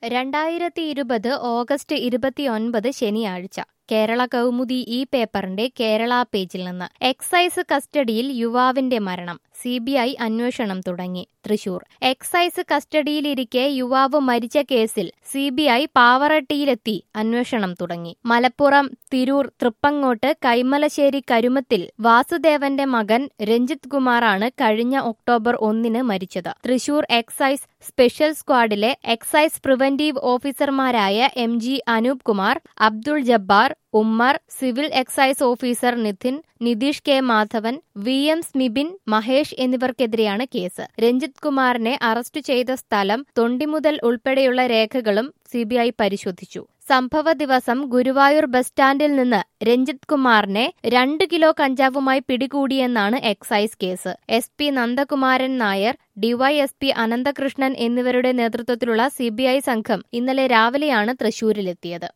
രണ്ടായിരത്തി ഇരുപത് ഓഗസ്റ്റ് ഇരുപത്തിയൊൻപത് ശനിയാഴ്ച കേരള കൗമുദി ഈ പേപ്പറിന്റെ കേരള പേജിൽ നിന്ന് എക്സൈസ് കസ്റ്റഡിയിൽ യുവാവിന്റെ മരണം സി ബി ഐ അന്വേഷണം തുടങ്ങി തൃശൂർ എക്സൈസ് കസ്റ്റഡിയിലിരിക്കെ യുവാവ് മരിച്ച കേസിൽ സി ബി ഐ പാവറട്ടിയിലെത്തി അന്വേഷണം തുടങ്ങി മലപ്പുറം തിരൂർ തൃപ്പങ്ങോട്ട് കൈമലശ്ശേരി കരുമത്തിൽ വാസുദേവന്റെ മകൻ രഞ്ജിത് കുമാറാണ് കഴിഞ്ഞ ഒക്ടോബർ ഒന്നിന് മരിച്ചത് തൃശൂർ എക്സൈസ് സ്പെഷ്യൽ സ്ക്വാഡിലെ എക്സൈസ് പ്രിവന്റീവ് ഓഫീസർമാരായ M G Anoop Kumar Abdul Jabbar Ummer civil excise officer Nithin Nitheesh K Madhavan V M Smibin Mahesh എന്നിവർക്കെതിരെയാണ് കേസ് രഞ്ജിത് കുമാറിനെ അറസ്റ്റ് ചെയ്ത സ്ഥലം തൊണ്ടിമുതൽ ഉൾപ്പെടെയുള്ള രേഖകളും സിബിഐ പരിശോധിച്ചു സംഭവ ദിവസം ഗുരുവായൂർ ബസ് സ്റ്റാൻഡിൽ നിന്ന് രഞ്ജിത് കുമാറിനെ രണ്ട് കിലോ കഞ്ചാവുമായി പിടികൂടിയെന്നാണ് excise case S P Nandakumaran Nair DYSP Ananthakrishnan എന്നിവരുടെ നേതൃത്വത്തിലുള്ള സിബിഐ സംഘം ഇന്നലെ രാവിലെയാണ് തൃശൂരിലെത്തിയത്